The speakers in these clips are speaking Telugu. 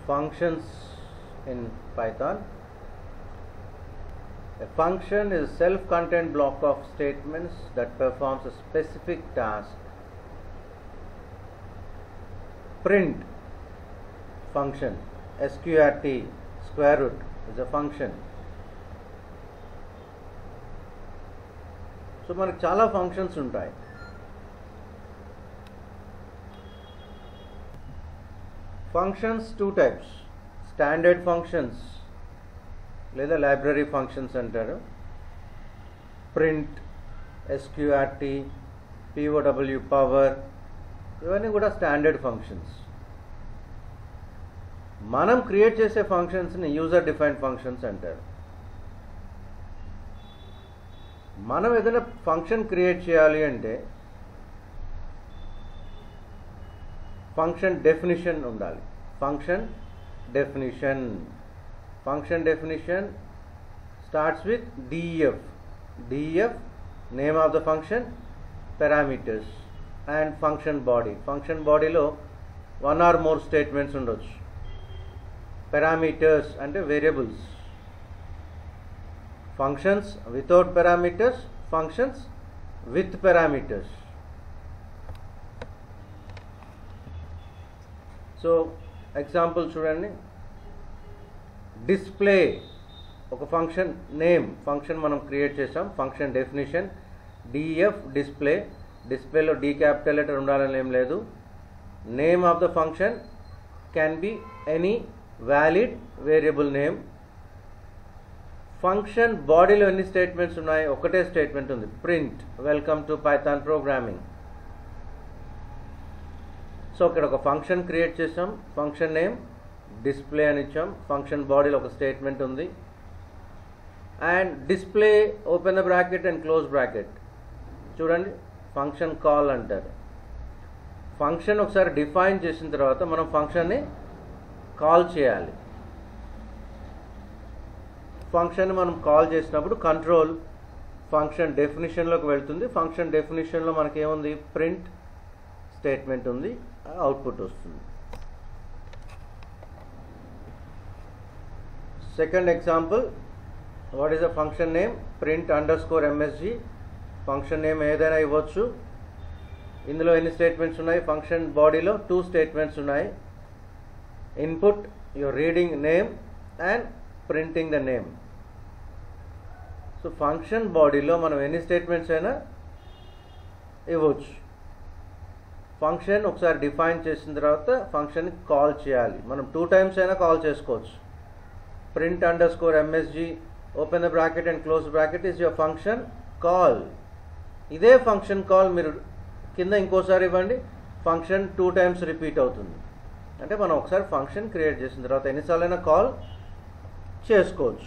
functions in Python. A function is a self-contained block of statements that performs a specific task. Print function, sqrt, square root is a function. So మనకు చాలా ఫంక్షన్స్ ఉంటాయి functions two types standard functions లేదా లైబ్రరీ ఫంక్షన్స్ అంటారు ప్రింట్ ఎస్క్యూఆర్టీ పిఓడబ్ల్యూ పవర్ ఇవన్నీ కూడా స్టాండర్డ్ ఫంక్షన్స్ మనం క్రియేట్ చేసే ఫంక్షన్స్ని యూజర్ డిఫైన్డ్ ఫంక్షన్స్ అంటారు మనం ఏదైనా ఫంక్షన్ క్రియేట్ చేయాలి అంటే ఫంక్షన్ డెఫినిషన్ ఉండాలి function definition function definition starts with D F D F name of the function parameters and function body ఫంక్షన్ బాడీలో వన్ ఆర్ మోర్ స్టేట్మెంట్స్ ఉండొచ్చు పారామీటర్స్ అంటే variables functions without parameters functions with parameters so example చూడండి డిస్ప్లే ఒక ఫంక్షన్ నేమ్ ఫంక్షన్ మనం క్రియేట్ చేసాం ఫంక్షన్ డెఫినేషన్ డిఎఫ్ డిస్ప్లే డిస్ప్లేలో డి క్యాపిటల్ లెటర్ ఉండాలని ఏం లేదు name of the function can be any valid variable name function బాడీలో ఎన్ని స్టేట్మెంట్స్ ఉన్నాయి ఒకటే స్టేట్మెంట్ ఉంది print welcome to Python programming so ఇక్కడ ఒక ఫంక్షన్ క్రియేట్ చేసాం ఫంక్షన్ నేమ్ డిస్ప్లే అని ఇచ్చాం ఫంక్షన్ బాడీలో ఒక స్టేట్మెంట్ ఉంది and display open the bracket and close bracket చూడండి ఫంక్షన్ కాల్ అంటారు ఫంక్షన్ ఒకసారి డిఫైన్ చేసిన తర్వాత మనం ఫంక్షన్ని కాల్ చేయాలి ఫంక్షన్ మనం కాల్ చేసినప్పుడు కంట్రోల్ ఫంక్షన్ డెఫినిషన్లోకి వెళ్తుంది ఫంక్షన్ డెఫినిషన్లో మనకి ఏముంది ప్రింట్ స్టేట్మెంట్ ఉంది అవుట్పుట్ వస్తుంది second example what is a function name print underscore M S G function name ఏదైనా ఇవ్వచ్చు ఇందులో ఎన్ని స్టేట్మెంట్స్ ఉన్నాయి ఫంక్షన్ బాడీలో టూ స్టేట్మెంట్స్ ఉన్నాయి input your reading name and printing the name so function బాడీలో మనం ఎన్ని స్టేట్మెంట్స్ అయినా ఇవ్వచ్చు ఫంక్షన్ ఒకసారి డిఫైన్ చేసిన తర్వాత ఫంక్షన్ కాల్ చేయాలి మనం టూ టైమ్స్ అయినా కాల్ చేసుకోవచ్చు print underscore M S G open the bracket and close bracket is your function call ఇదే ఫంక్షన్ కాల్ మీరు కింద ఇంకోసారి ఇవ్వండి ఫంక్షన్ టూ టైమ్స్ రిపీట్ అవుతుంది అంటే మనం ఒకసారి ఫంక్షన్ క్రియేట్ చేసిన తర్వాత ఎన్నిసార్లైనా కాల్ చేసుకోవచ్చు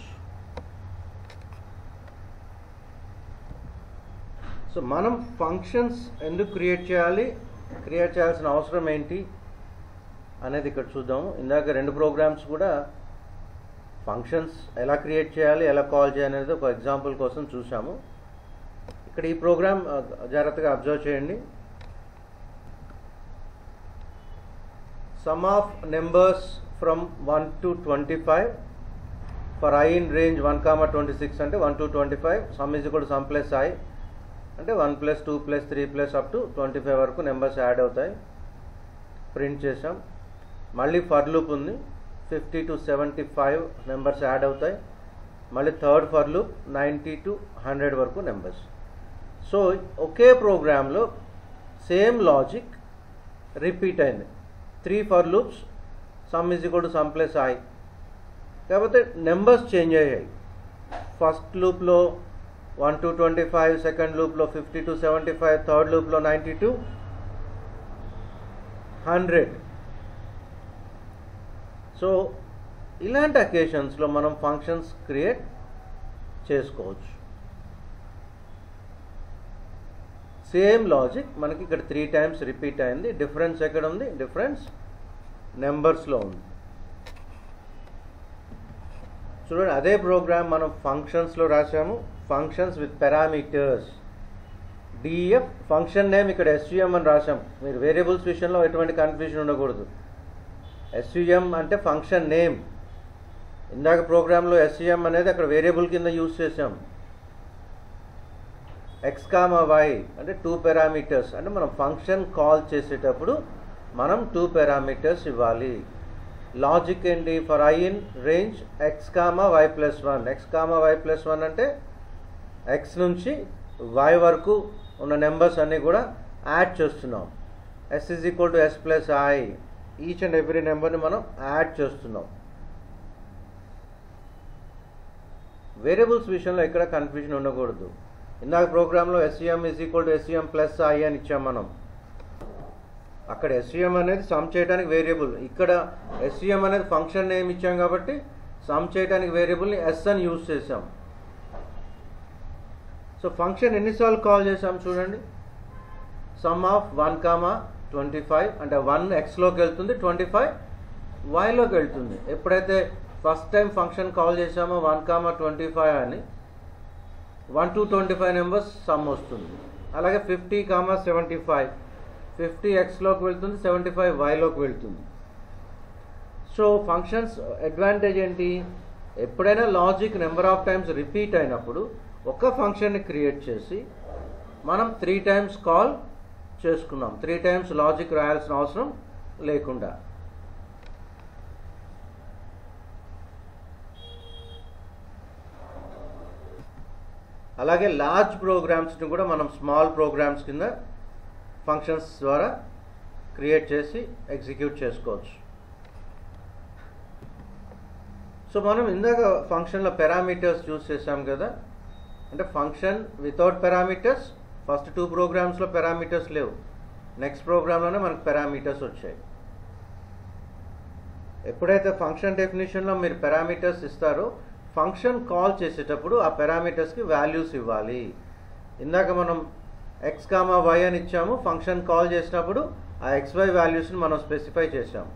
సో మనం ఫంక్షన్స్ ఎందుకు క్రియేట్ చేయాలి క్రియేట్ చేయాల్సిన అవసరం ఏంటి అనేది ఇక్కడ చూద్దాము ఇందాక రెండు ప్రోగ్రామ్స్ కూడా ఫంక్షన్స్ ఎలా క్రియేట్ చేయాలి ఎలా కాల్ చేయాలి అనేది ఒక ఎగ్జాంపుల్ కోసం చూసాము ఇక్కడ ఈ ప్రోగ్రామ్ జాగ్రత్తగా అబ్జర్వ్ చేయండి sum of numbers from one to twenty five for I in range one comma twenty six అంటే one to twenty five sum is కూడా సమ్ ప్లస్ ఐ అంటే one plus two plus three plus up to twenty five వరకు నెంబర్స్ యాడ్ అవుతాయి ప్రింట్ చేసాం మళ్ళీ ఫర్ లూప్ ఉంది fifty to seventy five numbers add అవుతాయి మళ్ళీ third for loop ninety to hundred వరకు నెంబర్స్ సో ఒకే ప్రోగ్రాంలో సేమ్ లాజిక్ రిపీట్ అయింది three for loops sum is equal to sum plus I కాకపోతే నెంబర్స్ చేంజ్ అయ్యాయి ఫస్ట్ లూప్లో one to twenty five second లూప్లో fifty to seventy five third లూప్లో నైంటీ టు హండ్రెడ్ సో ఇలాంటి అకేషన్స్లో మనం ఫంక్షన్స్ క్రియేట్ చేసుకోవచ్చు సేమ్ లాజిక్ మనకి ఇక్కడ త్రీ టైమ్స్ రిపీట్ అయింది డిఫరెన్స్ ఎక్కడ ఉంది డిఫరెన్స్ నెంబర్స్లో ఉంది చూడండి అదే ప్రోగ్రామ్ మనం ఫంక్షన్స్లో రాసాము functions with parameters D F function name ఇక్కడ ఎస్జిఎం అని రాసాం మీరు వేరియబుల్స్ విషయంలో ఎటువంటి కన్ఫ్యూజన్ ఉండకూడదు ఎస్యుఎం అంటే ఫంక్షన్ నేమ్ ఇందాక ప్రోగ్రాంలో ఎస్యుఎం అనేది అక్కడ వేరియబుల్ కింద యూజ్ చేసాం ఎక్స్ కామా వై అంటే టూ పారామీటర్స్ అంటే మనం ఫంక్షన్ కాల్ చేసేటప్పుడు మనం టూ పారామీటర్స్ ఇవ్వాలి లాజిక్ ఏంటి for I in range X comma Y plus one X comma Y plus one అంటే ఎక్స్ నుంచి వై వరకు ఉన్న నెంబర్స్ అన్నీ కూడా యాడ్ చేస్తున్నాం S is equal to S plus I each and every నెంబర్ని మనం యాడ్ చేస్తున్నాం వేరియబుల్స్ విషయంలో ఎక్కడ కన్ఫ్యూజన్ ఉండకూడదు ఇందాక ప్రోగ్రాంలో S E M is equal to S E M plus I అని ఇచ్చాం మనం అక్కడ ఎస్ఈఎం అనేది సమ్ చేయడానికి వేరియబుల్ ఇక్కడ ఎస్ఈఎం అనేది ఫంక్షన్ నేమ్ ఇచ్చాం కాబట్టి సమ్ చేయడానికి వేరియబుల్ని ఎస్ అని యూజ్ చేసాం సో ఫంక్షన్ ఎన్నిసార్లు కాల్ చేసాం చూడండి sum of one comma twenty five అంటే వన్ ఎక్స్లోకి వెళ్తుంది ట్వంటీ ఫైవ్ వైలోకి వెళ్తుంది ఎప్పుడైతే ఫస్ట్ టైం ఫంక్షన్ కాల్ చేసామో వన్ కామా ట్వంటీ ఫైవ్ అని one to twenty five numbers sum వస్తుంది అలాగే fifty comma seventy five fifty ఎక్స్లోకి వెళ్తుంది సెవెంటీ ఫైవ్ వైలోకి వెళ్తుంది సో ఫంక్షన్స్ అడ్వాంటేజ్ ఏంటి ఎప్పుడైనా logic number of times repeat అయినప్పుడు ఒక ఫంక్షన్ని క్రియేట్ చేసి మనం త్రీ టైమ్స్ కాల్ చేసుకున్నాం త్రీ టైమ్స్ లాజిక్ రాయాల్సిన అవసరం లేకుండా అలాగే లార్జ్ ప్రోగ్రామ్స్ని కూడా మనం స్మాల్ ప్రోగ్రామ్స్ కింద ఫంక్షన్స్ ద్వారా క్రియేట్ చేసి ఎగ్జిక్యూట్ చేసుకోవచ్చు సో మనం ఇందాక ఫంక్షన్లో పారామీటర్స్ చూస్ చేసాం కదా అంటే function without parameters first two ప్రోగ్రామ్స్లో పారామీటర్స్ లేవు నెక్స్ట్ ప్రోగ్రాంలోనే మనకు పారామీటర్స్ వచ్చాయి ఎప్పుడైతే ఫంక్షన్ డెఫినేషన్లో మీరు పారామీటర్స్ ఇస్తారో ఫంక్షన్ కాల్ చేసేటప్పుడు ఆ పారామీటర్స్కి వాల్యూస్ ఇవ్వాలి ఇందాక మనం ఎక్స్ కామా వై అని ఇచ్చాము ఫంక్షన్ కాల్ చేసినప్పుడు ఆ ఎక్స్ వై వాల్యూస్ని మనం స్పెసిఫై చేసాం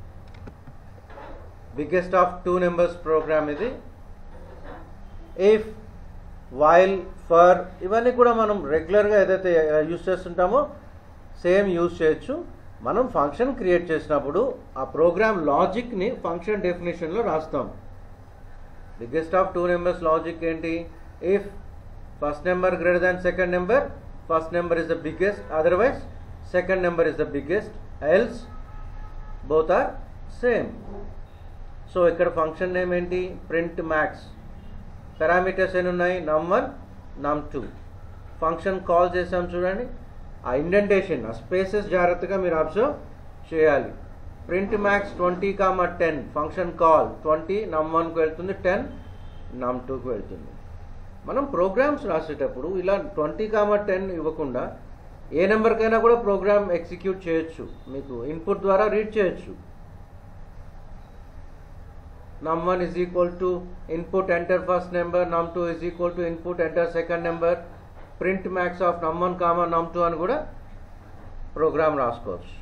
biggest of two numbers program ఇది ఇఫ్ వైల్ ఫర్ ఇవన్నీ కూడా మనం రెగ్యులర్గా ఏదైతే యూస్ చేస్తుంటామో సేమ్ యూస్ చేయొచ్చు మనం ఫంక్షన్ క్రియేట్ చేసినప్పుడు ఆ ప్రోగ్రామ్ లాజిక్ని ఫంక్షన్ డెఫినేషన్లో రాస్తాం biggest of two numbers logic ఏంటి if first number greater than second number first number is the biggest otherwise second number is the biggest else both are same so ఇక్కడ ఫంక్షన్ నేమ్ ఏంటి ప్రింట్ మ్యాక్స్ పారామీటర్స్ ఎన్ని ఉన్నాయి నమ్ వన్ నమ్ టూ ఫంక్షన్ కాల్ చేసాం చూడండి ఆ ఇండెంటేషన్ ఆ స్పేసెస్ జాగ్రత్తగా మీరు అబ్జర్వ్ చేయాలి print max twenty comma ten function call twenty num వన్కి వెళ్తుంది టెన్ నమ్ టూకి వెళ్తుంది మనం ప్రోగ్రామ్స్ రాసేటప్పుడు ఇలా ట్వంటీ కామా టెన్ ఇవ్వకుండా ఏ నెంబర్కైనా కూడా ప్రోగ్రామ్ ఎగ్జిక్యూట్ చేయొచ్చు మీకు ఇన్పుట్ ద్వారా రీడ్ చేయొచ్చు num1 is equal to input enter first number num2 is equal to input enter second number print max of num1 comma num2 అని కూడా ప్రోగ్రామ్ రాసుకోవచ్చు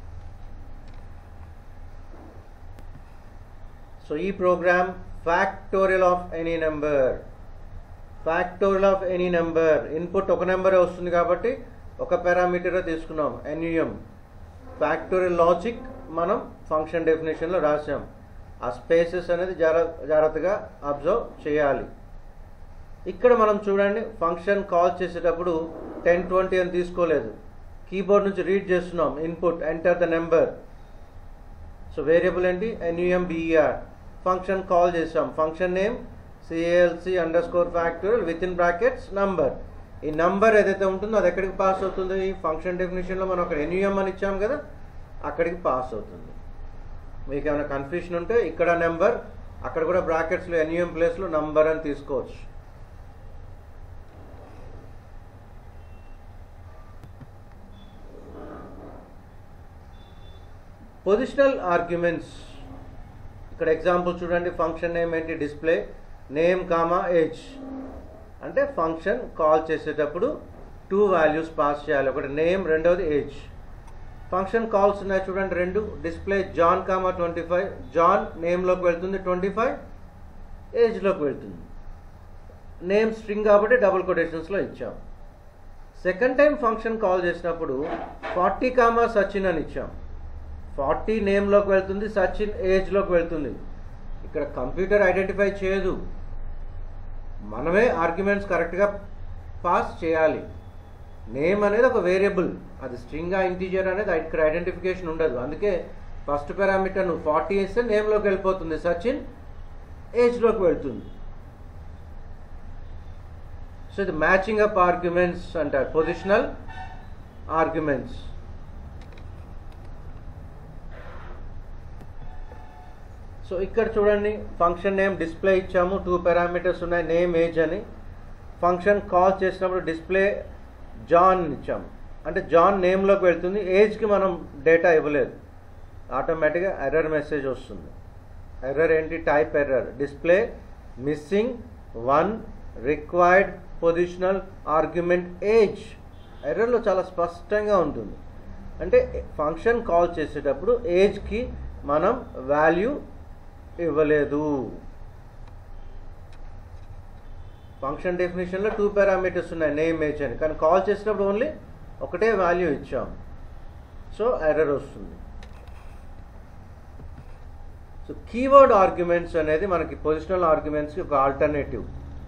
సో ఈ program factorial of any number factorial of any number input ఒక నెంబరే వస్తుంది కాబట్టి ఒక పారామీటర్ తీసుకున్నాం ఎన్యుఎం ఫ్యాక్టోరియల్ లాజిక్ మనం ఫంక్షన్ డెఫినేషన్లో రాసాం ఆ స్పేసెస్ అనేది జాగ్ర జాగ్రత్తగా అబ్జర్వ్ చేయాలి ఇక్కడ మనం చూడండి ఫంక్షన్ కాల్ చేసేటప్పుడు టెన్ ట్వంటీ అని తీసుకోలేదు కీబోర్డ్ నుంచి రీడ్ చేస్తున్నాం input enter the number so variable ఏంటి ఎన్యుఎం బిఈఆర్ ఫంక్షన్ కాల్ చేసాం function name C A L C underscore factorial with in brackets number ఈ నంబర్ ఏదైతే ఉంటుందో అది ఎక్కడికి పాస్ అవుతుంది ఈ ఫంక్షన్ డెఫినేషన్లో మనం అక్కడ ఎన్యుఎం అని ఇచ్చాం కదా అక్కడికి పాస్ అవుతుంది మీకు ఏమైనా కన్ఫ్యూషన్ ఉంటే ఇక్కడ నెంబర్ అక్కడ కూడా బ్రాకెట్స్లో ఎన్యూఎం ప్లేస్లో నంబర్ అని తీసుకోవచ్చు పొజిషనల్ ఆర్గ్యుమెంట్స్ ఇక్కడ ఎగ్జాంపుల్ చూడండి ఫంక్షన్ నేమ్ ఏంటి డిస్ప్లే నేమ్ కామా ఏజ్ అంటే ఫంక్షన్ కాల్ చేసేటప్పుడు టూ వాల్యూస్ పాస్ చేయాలి ఒకటి నేమ్ రెండవది ఏజ్ ఫంక్షన్ కాల్స్ ఉన్నాయి చూడండి రెండు display John comma twenty five John నేమ్లోకి వెళ్తుంది ట్వంటీ ఫైవ్ ఏజ్లోకి వెళ్తుంది నేమ్ స్ట్రింగ్ కాబట్టి డబుల్ కొటేషన్స్లో ఇచ్చాం సెకండ్ టైం ఫంక్షన్ కాల్ చేసినప్పుడు ఫార్టీ కామా సచిన్ అని ఇచ్చాం ఫార్టీ నేమ్లోకి వెళ్తుంది సచిన్ ఏజ్లోకి వెళ్తుంది ఇక్కడ కంప్యూటర్ ఐడెంటిఫై చేయదు మనమే ఆర్గ్యుమెంట్స్ కరెక్ట్గా పాస్ చేయాలి నేమ్ అనేది ఒక వేరియబుల్ అది స్ట్రింగ్ ఇంటీజర్ అనేది ఇక్కడ ఐడెంటిఫికేషన్ ఉండదు అందుకే ఫస్ట్ పారామీటర్ నువ్వు ఫార్టీ ఇస్తే నేమ్లోకి వెళ్ళిపోతుంది సచిన్ ఏజ్లోకి వెళ్తుంది సో ఇది మ్యాచింగ్ అప్ ఆర్గ్యుమెంట్స్ అంటారు పొజిషనల్ ఆర్గ్యుమెంట్స్ సో ఇక్కడ చూడండి ఫంక్షన్ నేమ్ డిస్ప్లే ఇచ్చాము టూ పారామీటర్స్ ఉన్నాయి నేమ్ ఏజ్ అని ఫంక్షన్ కాల్ చేసినప్పుడు డిస్ప్లే జాన్ ఇచ్చాము అంటే జాన్ నేమ్లోకి వెళ్తుంది ఏజ్కి మనం డేటా ఇవ్వలేదు ఆటోమేటిక్గా ఎర్రర్ మెసేజ్ వస్తుంది ఎర్రర్ ఏంటి type error display missing one required positional argument age ఎర్రర్లో చాలా స్పష్టంగా ఉంటుంది అంటే ఫంక్షన్ కాల్ చేసేటప్పుడు ఏజ్కి మనం వాల్యూ ఇవ్వలేదు ఫంక్షన్ డెఫినేషన్లో టూ పారామీటర్స్ ఉన్నాయి నేమ్ ఏజ్ అని కానీ కాల్ చేసినప్పుడు ఓన్లీ ఒకటే వాల్యూ ఇచ్చాం సో ఎర్రర్ వస్తుంది సో కీవర్డ్ ఆర్గ్యుమెంట్స్ అనేది మనకి పొజిషనల్ ఆర్గ్యుమెంట్స్కి ఒక ఆల్టర్నేటివ్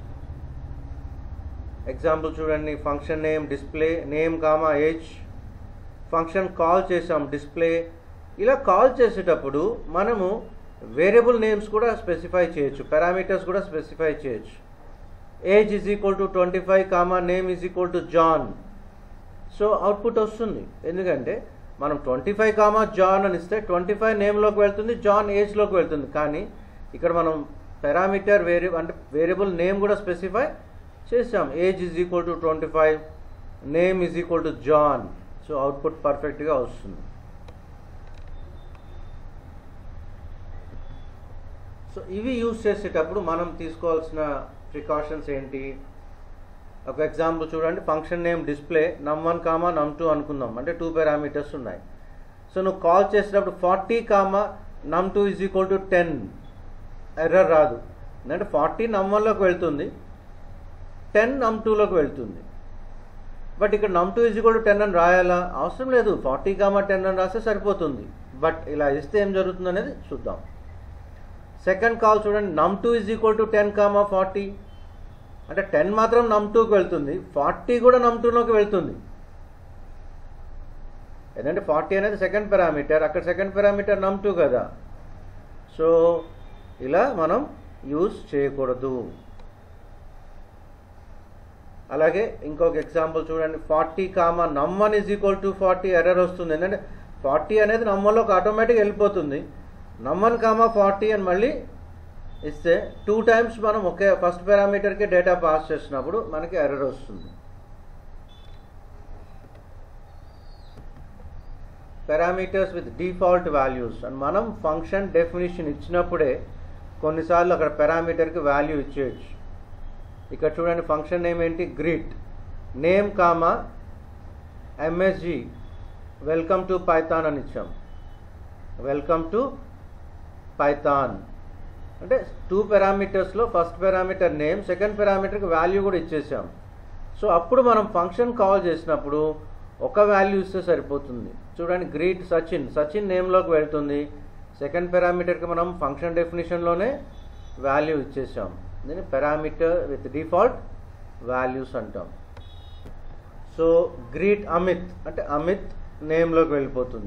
ఎగ్జాంపుల్ చూడండి function name display name comma age function call చేసాం డిస్ప్లే ఇలా కాల్ చేసేటప్పుడు మనము వేరియబుల్ నేమ్స్ కూడా స్పెసిఫై చేయొచ్చు పారామీటర్స్ కూడా స్పెసిఫై చేయొచ్చు age is equal to twenty five comma name is equal to John so output వస్తుంది ఎందుకంటే మనం ట్వంటీ ఫైవ్ కామా జాన్ అని ఇస్తే ట్వంటీ ఫైవ్ నేమ్లోకి వెళ్తుంది జాన్ ఏజ్లోకి వెళ్తుంది కానీ ఇక్కడ మనం పారామీటర్ వేరి అంటే వేరియబుల్ నేమ్ కూడా స్పెసిఫై చేసాం age is equal to twenty five name is equal to John so output పర్ఫెక్ట్గా వస్తుంది సో ఇవి యూజ్ చేసేటప్పుడు మనం తీసుకోవాల్సిన ప్రికాషన్స్ ఏంటి ఒక ఎగ్జాంపుల్ చూడండి function name display num one comma num two అనుకుందాం అంటే టూ పారామీటర్స్ ఉన్నాయి సో నువ్వు కాల్ చేసేటప్పుడు forty comma num two is equal to ten error రాదు అంటే ఫార్టీ నమ్ వన్లోకి వెళ్తుంది టెన్ నమ్ టూలోకి వెళ్తుంది బట్ ఇక్కడ num two is equal to ten అని రాయాలా అవసరం లేదు ఫార్టీ కామా టెన్ అని రాస్తే సరిపోతుంది బట్ ఇలా ఇస్తే ఏం జరుగుతుంది అనేది చూద్దాం సెకండ్ కాల్ చూడండి num two is equal to ten comma forty అంటే టెన్ మాత్రం నమ్ టూకి వెళ్తుంది ఫార్టీ కూడా నమ్ టూలోకి వెళ్తుంది ఎందుకంటే ఫార్టీ అనేది సెకండ్ పారామీటర్ అక్కడ సెకండ్ పారామీటర్ నమ్ టూ కదా సో ఇలా మనం యూజ్ చేయకూడదు అలాగే ఇంకొక ఎగ్జాంపుల్ చూడండి forty comma num one is equal to forty error వస్తుంది ఎందుకంటే ఫార్టీ అనేది నమ్మలోకి ఆటోమేటిక్ వెళ్ళిపోతుంది నమ్మన్ కామా ఫార్టీ అని మళ్ళీ ఇస్తే టూ టైమ్స్ మనం ఒకే ఫస్ట్ పారామీటర్కి డేటా పాస్ చేసినప్పుడు మనకి ఎర్రర్ వస్తుంది parameters with default values and మనం ఫంక్షన్ డెఫినేషన్ ఇచ్చినప్పుడే కొన్నిసార్లు అక్కడ పారామీటర్కి వాల్యూ ఇచ్చేయచ్చు ఇక్కడ చూడండి ఫంక్షన్ నేమ్ ఏంటి greet name comma MSG welcome to Python అని ఇచ్చాం వెల్కమ్ టు పైథాన్ అంటే టూ పారామీటర్స్లో ఫస్ట్ పారామీటర్ నేమ్ సెకండ్ పారామీటర్కి వాల్యూ కూడా ఇచ్చేసాం సో అప్పుడు మనం ఫంక్షన్ కాల్ చేసినప్పుడు ఒక వాల్యూ ఇస్తే సరిపోతుంది చూడండి గ్రీట్ సచిన్ సచిన్ నేమ్లోకి వెళ్తుంది సెకండ్ పారామీటర్కి మనం ఫంక్షన్ డెఫినేషన్లోనే వాల్యూ ఇచ్చేసాం దీన్ని పారామీటర్ విత్ డిఫాల్ట్ వాల్యూస్ అంటాం సో గ్రీట్ అమిత్ అంటే అమిత్ నేమ్లోకి వెళ్ళిపోతుంది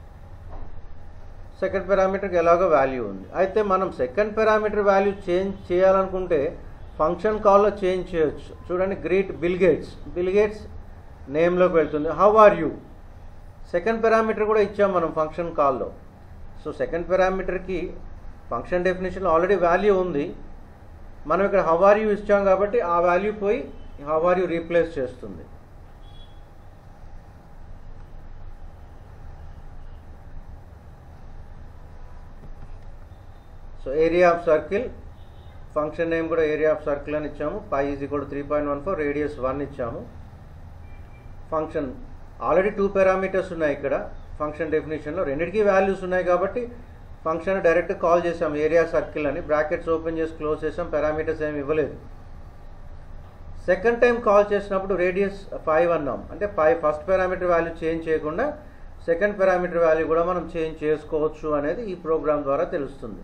సెకండ్ పారామీటర్కి ఎలాగో వాల్యూ ఉంది అయితే మనం సెకండ్ పారామీటర్ వాల్యూ చేంజ్ చేయాలనుకుంటే ఫంక్షన్ కాల్లో చేంజ్ చేయొచ్చు చూడండి greet Bill Gates Bill Gates నేమ్లోకి వెళ్తుంది how are you second parameter కూడా ఇచ్చాం మనం ఫంక్షన్ కాల్లో సో సెకండ్ పారామీటర్కి ఫంక్షన్ డెఫినేషన్లో ఆల్రెడీ వాల్యూ ఉంది మనం ఇక్కడ హౌ ఆర్ యూ ఇచ్చాం కాబట్టి ఆ వాల్యూ పోయి హౌ ఆర్ యూ రీప్లేస్ చేస్తుంది so area of circle function name కూడా ఏరియా ఆఫ్ సర్కిల్ అని ఇచ్చాము pi is equal three point one four radius one ఇచ్చాము ఫంక్షన్ ఆల్రెడీ టూ పారామీటర్స్ ఉన్నాయి ఇక్కడ ఫంక్షన్ డెఫినేషన్లో రెండింటికి వాల్యూస్ ఉన్నాయి కాబట్టి ఫంక్షన్ డైరెక్ట్ కాల్ చేసాం ఏరియా సర్కిల్ అని బ్రాకెట్స్ ఓపెన్ చేసి క్లోజ్ చేసాం పారామీటర్స్ ఏమి ఇవ్వలేదు సెకండ్ టైం కాల్ చేసినప్పుడు రేడియస్ ఫైవ్ అన్నాం అంటే five first parameter value change చేయకుండా సెకండ్ పారామీటర్ వాల్యూ కూడా మనం చేంజ్ చేసుకోవచ్చు అనేది ఈ ప్రోగ్రామ్ ద్వారా తెలుస్తుంది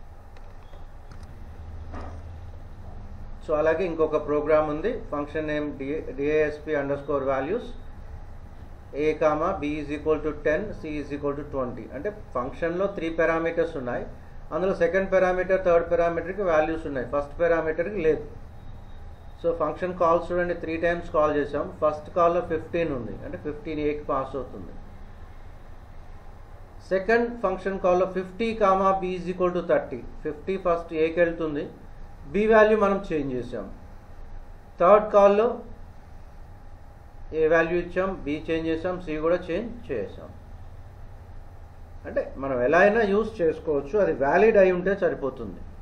సో అలాగే ఇంకొక ప్రోగ్రామ్ ఉంది function name DASP underscore values A comma B is equal to ten C is equal to twenty అంటే ఫంక్షన్లో త్రీ పారామీటర్స్ ఉన్నాయి అందులో సెకండ్ పారామీటర్ థర్డ్ పారామీటర్కి వాల్యూస్ ఉన్నాయి ఫస్ట్ పారామీటర్కి లేదు సో ఫంక్షన్ కాల్స్ చూడండి త్రీ టైమ్స్ కాల్ చేసాం ఫస్ట్ కాల్లో ఫిఫ్టీన్ ఉంది అంటే ఫిఫ్టీన్ ఏకి పాస్ అవుతుంది సెకండ్ ఫంక్షన్ కాల్లో fifty comma B is equal to thirty fifty first ఏకి వెళ్తుంది బి వాల్యూ మనం చేంజ్ చేసాం థర్డ్ కాల్లో ఏ వాల్యూ ఇచ్చాం బి చేంజ్ చేసాం సి కూడా చేంజ్ చేసాం అంటే మనం ఎలా అయినా యూస్ చేసుకోవచ్చు అది వ్యాలిడ్ అయి ఉంటే సరిపోతుంది